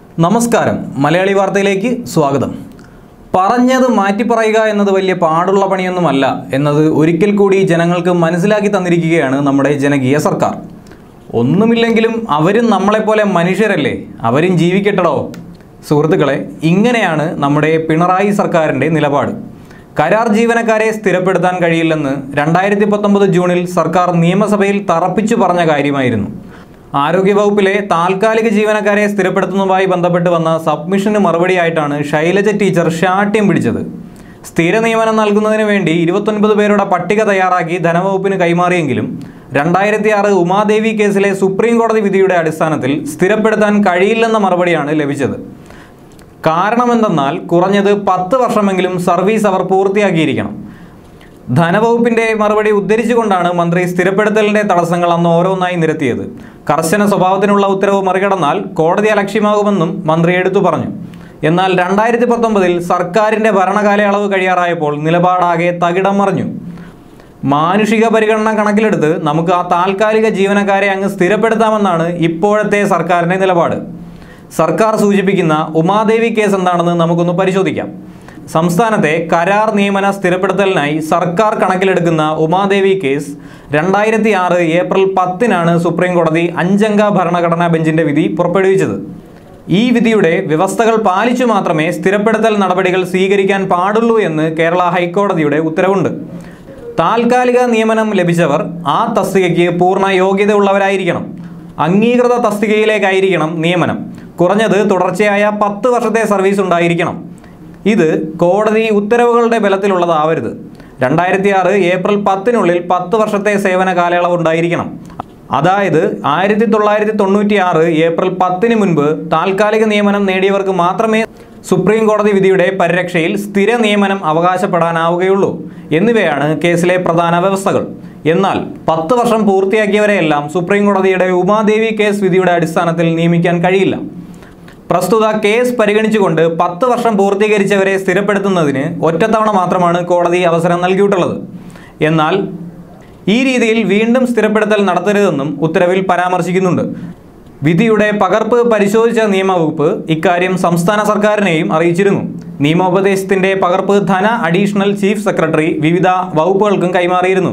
നമസ്കാരം മലയാളി വാർത്തയിലേക്ക് സ്വാഗതം പറഞ്ഞത് മാറ്റിപ്പറയുക എന്നത് വലിയ പാടുള്ള പണിയൊന്നുമല്ല എന്നത് ഒരിക്കൽ കൂടി ജനങ്ങൾക്ക് മനസ്സിലാക്കി തന്നിരിക്കുകയാണ് നമ്മുടെ ജനകീയ സർക്കാർ ഒന്നുമില്ലെങ്കിലും അവരും നമ്മളെപ്പോലെ മനുഷ്യരല്ലേ അവരും ജീവിക്കട്ടടോ സുഹൃത്തുക്കളെ ഇങ്ങനെയാണ് നമ്മുടെ പിണറായി സർക്കാരിൻ്റെ നിലപാട് കരാർ ജീവനക്കാരെ സ്ഥിരപ്പെടുത്താൻ കഴിയില്ലെന്ന് രണ്ടായിരത്തി പത്തൊമ്പത് ജൂണിൽ സർക്കാർ നിയമസഭയിൽ തറപ്പിച്ചു പറഞ്ഞ കാര്യമായിരുന്നു ആരോഗ്യവകുപ്പിലെ താൽക്കാലിക ജീവനക്കാരെ സ്ഥിരപ്പെടുത്തുന്നതുമായി ബന്ധപ്പെട്ട് വന്ന സബ്മിഷന് മറുപടിയായിട്ടാണ് ശൈലജ ടീച്ചർ ശാഠ്യം പിടിച്ചത് സ്ഥിര നിയമനം നൽകുന്നതിന് വേണ്ടി ഇരുപത്തൊൻപത് പേരുടെ പട്ടിക തയ്യാറാക്കി ധനവകുപ്പിന് കൈമാറിയെങ്കിലും രണ്ടായിരത്തി ആറ് ഉമാദേവി കേസിലെ സുപ്രീം കോടതി വിധിയുടെ അടിസ്ഥാനത്തിൽ സ്ഥിരപ്പെടുത്താൻ കഴിയില്ലെന്ന മറുപടിയാണ് ലഭിച്ചത് കാരണമെന്തെന്നാൽ കുറഞ്ഞത് പത്ത് വർഷമെങ്കിലും സർവീസ് അവർ പൂർത്തിയാക്കിയിരിക്കണം ധനവകുപ്പിന്റെ മറുപടി ഉദ്ധരിച്ചുകൊണ്ടാണ് മന്ത്രി സ്ഥിരപ്പെടുത്തലിന്റെ തടസ്സങ്ങൾ അന്ന് ഓരോന്നായി നിരത്തിയത് കർശന സ്വഭാവത്തിനുള്ള ഉത്തരവ് മറികടന്നാൽ കോടതി അലക്ഷ്യമാകുമെന്നും മന്ത്രി എടുത്തു പറഞ്ഞു എന്നാൽ രണ്ടായിരത്തി പത്തൊമ്പതിൽ സർക്കാരിന്റെ ഭരണകാലയളവ് കഴിയാറായപ്പോൾ നിലപാടാകെ തകിടം മറിഞ്ഞു മാനുഷിക പരിഗണന കണക്കിലെടുത്ത് നമുക്ക് ആ താൽക്കാലിക ജീവനക്കാരെ അങ്ങ് സ്ഥിരപ്പെടുത്താമെന്നാണ് ഇപ്പോഴത്തെ സർക്കാരിന്റെ നിലപാട് സർക്കാർ സൂചിപ്പിക്കുന്ന ഉമാദേവി കേസ് എന്താണെന്ന് നമുക്കൊന്ന് പരിശോധിക്കാം സംസ്ഥാനത്തെ കരാർ നിയമന സ്ഥിരപ്പെടുത്തലിനായി സർക്കാർ കണക്കിലെടുക്കുന്ന ഉമാദേവി കേസ് രണ്ടായിരത്തി ആറ് ഏപ്രിൽ പത്തിനാണ് സുപ്രീം കോടതി അഞ്ചംഗ ഭരണഘടനാ ബെഞ്ചിന്റെ വിധി പുറപ്പെടുവിച്ചത് ഈ വിധിയുടെ വ്യവസ്ഥകൾ പാലിച്ചു മാത്രമേ സ്ഥിരപ്പെടുത്തൽ നടപടികൾ സ്വീകരിക്കാൻ പാടുള്ളൂ എന്ന് കേരള ഹൈക്കോടതിയുടെ ഉത്തരവുണ്ട് താൽക്കാലിക നിയമനം ലഭിച്ചവർ ആ തസ്തികയ്ക്ക് പൂർണ്ണ യോഗ്യത ഉള്ളവരായിരിക്കണം അംഗീകൃത തസ്തികയിലേക്കായിരിക്കണം നിയമനം കുറഞ്ഞത് തുടർച്ചയായ പത്ത് വർഷത്തെ സർവീസ് ഉണ്ടായിരിക്കണം ഇത് കോടതി ഉത്തരവുകളുടെ ബലത്തിലുള്ളതാവരുത് രണ്ടായിരത്തി ആറ് ഏപ്രിൽ പത്തിനുള്ളിൽ പത്ത് വർഷത്തെ സേവന കാലയളവ് ഉണ്ടായിരിക്കണം അതായത് ആയിരത്തി തൊള്ളായിരത്തി തൊണ്ണൂറ്റി ആറ് ഏപ്രിൽ പത്തിന് മുൻപ് താൽക്കാലിക നിയമനം നേടിയവർക്ക് മാത്രമേ സുപ്രീം കോടതി വിധിയുടെ പരിരക്ഷയിൽ സ്ഥിര നിയമനം അവകാശപ്പെടാനാവുകയുള്ളൂ എന്നിവയാണ് കേസിലെ പ്രധാന വ്യവസ്ഥകൾ എന്നാൽ പത്ത് വർഷം പൂർത്തിയാക്കിയവരെയെല്ലാം സുപ്രീം കോടതിയുടെ ഉമാദേവി കേസ് വിധിയുടെ അടിസ്ഥാനത്തിൽ നിയമിക്കാൻ കഴിയില്ല പ്രസ്തുത കേസ് പരിഗണിച്ചുകൊണ്ട് പത്ത് വർഷം പൂർത്തീകരിച്ചവരെ സ്ഥിരപ്പെടുത്തുന്നതിന് ഒറ്റത്തവണ മാത്രമാണ് കോടതി അവസരം നൽകിയിട്ടുള്ളത് എന്നാൽ ഈ രീതിയിൽ വീണ്ടും സ്ഥിരപ്പെടുത്തൽ നടത്തരുതെന്നും ഉത്തരവിൽ പരാമർശിക്കുന്നുണ്ട് വിധിയുടെ പകർപ്പ് പരിശോധിച്ച നിയമവകുപ്പ് ഇക്കാര്യം സംസ്ഥാന സർക്കാരിനെയും അറിയിച്ചിരുന്നു നിയമോപദേശത്തിന്റെ പകർപ്പ് ധന അഡീഷണൽ ചീഫ് സെക്രട്ടറി വിവിധ വകുപ്പുകൾക്കും കൈമാറിയിരുന്നു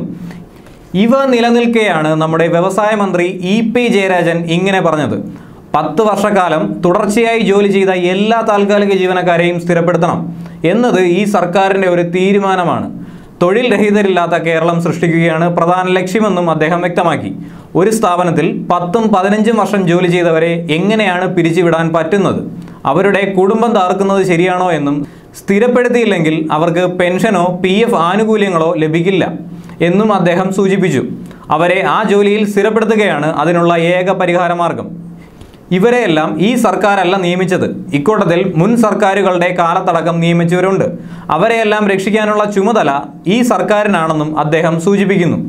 ഇവ നിലനിൽക്കെയാണ് നമ്മുടെ വ്യവസായ മന്ത്രി ഇ പി ജയരാജൻ ഇങ്ങനെ പറഞ്ഞത് പത്ത് വർഷക്കാലം തുടർച്ചയായി ജോലി ചെയ്ത എല്ലാ താൽക്കാലിക ജീവനക്കാരെയും സ്ഥിരപ്പെടുത്തണം എന്നത് ഈ സർക്കാരിൻ്റെ ഒരു തീരുമാനമാണ് തൊഴിൽ രഹിതരില്ലാത്ത കേരളം സൃഷ്ടിക്കുകയാണ് പ്രധാന ലക്ഷ്യമെന്നും അദ്ദേഹം വ്യക്തമാക്കി ഒരു സ്ഥാപനത്തിൽ പത്തും പതിനഞ്ചും വർഷം ജോലി ചെയ്തവരെ എങ്ങനെയാണ് പിരിച്ചുവിടാൻ പറ്റുന്നത് അവരുടെ കുടുംബം താർക്കുന്നത് ശരിയാണോ എന്നും സ്ഥിരപ്പെടുത്തിയില്ലെങ്കിൽ അവർക്ക് പെൻഷനോ പി എഫ് ആനുകൂല്യങ്ങളോ ലഭിക്കില്ല എന്നും അദ്ദേഹം സൂചിപ്പിച്ചു അവരെ ആ ജോലിയിൽ സ്ഥിരപ്പെടുത്തുകയാണ് അതിനുള്ള ഏക പരിഹാരമാർഗം ഇവരെയെല്ലാം ഈ സർക്കാരല്ല നിയമിച്ചത് ഇക്കൂട്ടത്തിൽ മുൻ സർക്കാരുകളുടെ കാലത്തടക്കം നിയമിച്ചവരുണ്ട് അവരെയെല്ലാം രക്ഷിക്കാനുള്ള ചുമതല ഈ സർക്കാരിനാണെന്നും അദ്ദേഹം സൂചിപ്പിക്കുന്നു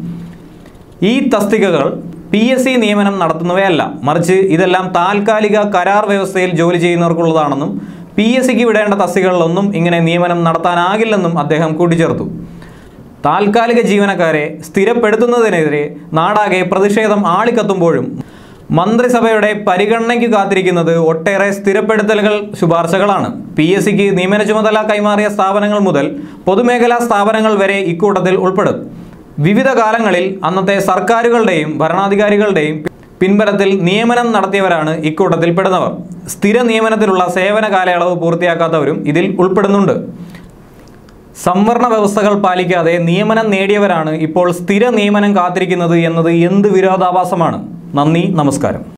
ഈ തസ്തികകൾ പി എസ് സി നിയമനം നടത്തുന്നവയല്ല മറിച്ച് ഇതെല്ലാം താൽക്കാലിക കരാർ വ്യവസ്ഥയിൽ ജോലി ചെയ്യുന്നവർക്കുള്ളതാണെന്നും പി എസ് സിക്ക് വിടേണ്ട തസ്തികകളിലൊന്നും ഇങ്ങനെ നിയമനം നടത്താനാകില്ലെന്നും അദ്ദേഹം കൂട്ടിച്ചേർത്തു താൽക്കാലിക ജീവനക്കാരെ സ്ഥിരപ്പെടുത്തുന്നതിനെതിരെ നാടാകെ പ്രതിഷേധം ആളിക്കത്തുമ്പോഴും മന്ത്രിസഭയുടെ പരിഗണനയ്ക്ക് കാത്തിരിക്കുന്നത് ഒട്ടേറെ സ്ഥിരപ്പെടുത്തലുകൾ ശുപാർശകളാണ് പി എസ് സിക്ക് നിയമന ചുമതല കൈമാറിയ സ്ഥാപനങ്ങൾ മുതൽ പൊതുമേഖലാ സ്ഥാപനങ്ങൾ വരെ ഇക്കൂട്ടത്തിൽ ഉൾപ്പെടും വിവിധ കാലങ്ങളിൽ അന്നത്തെ സർക്കാരുകളുടെയും ഭരണാധികാരികളുടെയും പിൻബലത്തിൽ നിയമനം നടത്തിയവരാണ് ഇക്കൂട്ടത്തിൽ പെടുന്നവർ സ്ഥിര നിയമനത്തിലുള്ള സേവന കാലയളവ് പൂർത്തിയാക്കാത്തവരും ഇതിൽ ഉൾപ്പെടുന്നുണ്ട് സംവരണ വ്യവസ്ഥകൾ പാലിക്കാതെ നിയമനം നേടിയവരാണ് ഇപ്പോൾ സ്ഥിര നിയമനം കാത്തിരിക്കുന്നത് എന്നത് എന്ത് വിരോധാഭാസമാണ് നന്ദി നമസ്കാരം